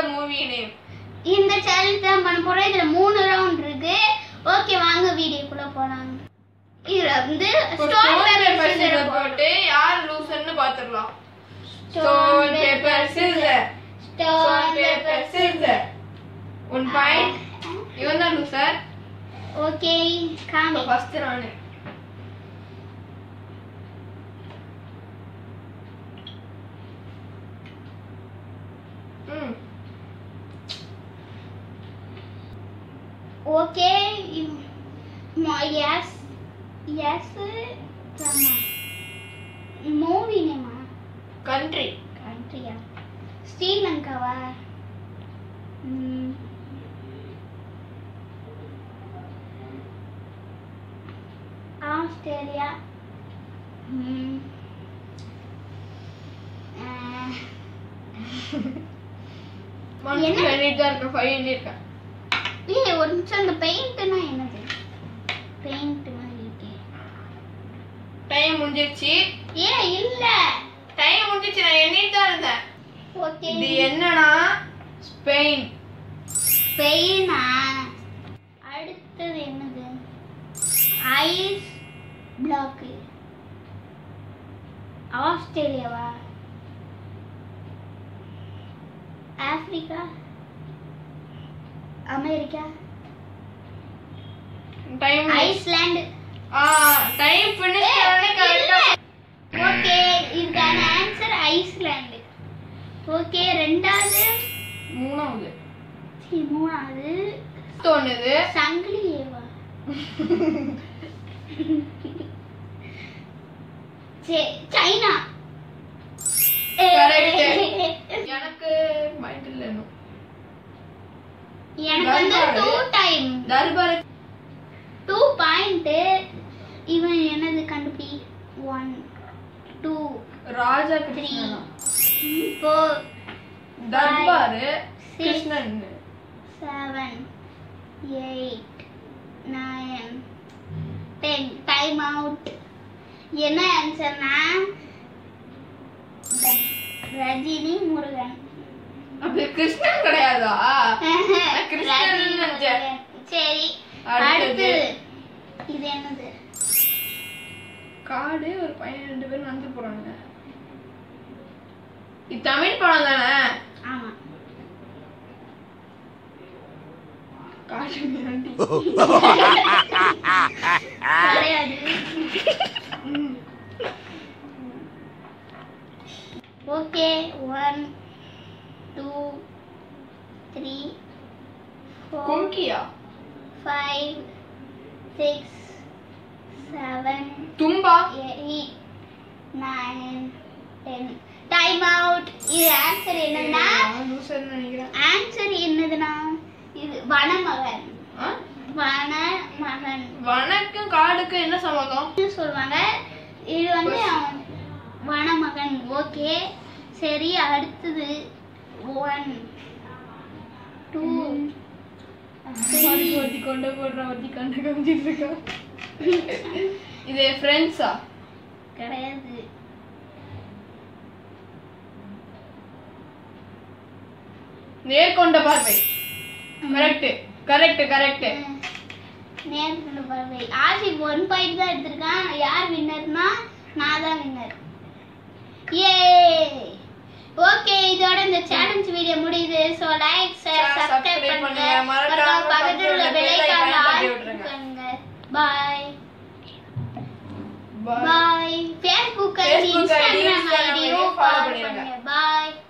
Movie name இந்த challenge தான் பண்ண போறோம் இதுல மூணு ரவுண்ட் இருக்கு ஓகே வாங்க வீடியோக்குள்ள போலாம் இதுல வந்து ஸ்டோன் பேப்பர் சிசர் போட்டு யார் லூசர்னு பாத்துடலாம் stone paper scissor stone paper scissor one point இவன் தான் லூசர் ஓகே காமி ஃபர்ஸ்ட் நானு ம் ஓகே எஸ் எஸ் மூவி நேமா கண்ட்ரி கண்ட்ரியா ஸ்ரீலங்காவா ம். ஆஸ்திரேலியா ம். அஹ், மனசுக்கு எழுதிட்டு தான் இருக்கேன் ஃபைவ் எழுதிருக்கேன் ஏய் ஒரு நிமிஷம் அந்த பெயிண்ட்னா என்னது பெயிண்ட் மாதிரி இருக்கே டைம் முடிஞ்சிருச்சு ஏ இல்ல டைம் முடிஞ்சிருச்சு நான் எண்ணிட்டு தான் இருந்தேன் ஓகே இது என்னன்னா ஸ்பெயின் பெயினா அடுத்தது என்னது ஐஸ் பிளாக் ஆஸ்திரேலியாவா ஆப்பிரிக்கா அமெரிக்கா டைம் ஐஸ்லாந்து ஆ டைம் ஃபினிஷ் பண்ணி கரெக்டா ஓகே இதுக்கான ஆன்சர் ஐஸ்லாந்து ஓகே ரெண்டாவது மூணாவது சி, மூணாவது தோணுது சங்கிலியேவா சரி, சைனா Correct. எனக்கு மைண்ட் இல்ல இன்னும் எனக்கு வந்து Darbar. Two time Darbar two point இவன் என்னது கண்டுபிடி ஒன் டூ ராஜா த்ரீ கிருஷ்ணனா four Darbar six, Krishnan seven eight nine ten time out என்ன ஆன்சர்னா ரஜினி முருகன் அது கிருஷ்ணன் கிடையாதா கிருஷ்ணன் ரஜினி நினைச்சேன். முருகன். சரி அடுத்தது. அடுத்து இது என்னது காடு ஒரு பையன் ரெண்டு பேரும் நடந்து போறாங்க இது தமிழ் படம் தானே ஆமா காடு மிராண்டி கிடையாது okay one two three four கும்கியா five six seven Thumbaa eight nine ten time out இது ஆன்சர் என்னன்னா நான் லூசர்னு நினைக்கிறேன் ஆன்சர் என்னதுன்னா இது வனமகன் ஆ? வனமகன் வனக்கும் காடுக்கும் என்ன சம்மந்தம் சொல்லுவாங்க இது வந்து அவன் வனமகன் ஓகே சரி அடுத்தது ஒன் டூ ஒத்தி ஒத்தி கொண்டு போடுறான் ஒத்தி கண்டு கமிச்சிட்டு இருக்கான் இது ஃப்ரெண்ட்ஸா கிடையாது நேர்கொண்ட பார்வை கரெக்ட் கரெக்ட் கரெக்ட் நேர்கொண்ட பார்வை ஆசிப் ஒன் பாயிண்ட் தான் எடுத்திருக்கான் யார் வின்னர்னா நான் தான் வின்னர் ஏ ஓகே இதோட இந்த சேலஞ்ச் வீடியோ முடியுது so like share Share, subscribe subscribe பண்ணுங்க பண்ணுங்க. மறக்காம மறக்காம பக்கத்துல உள்ள பக்கத்துல பெல் bell icon ஐகானை தட்டி ஆன் விட்டுருங்க. பண்ணுங்க bye bye bye Facebook ID Facebook ID, Instagram Instagram ஐடியும் ID follow ஃபாலோ பண்ணிருங்க. பண்ணுங்க பாய்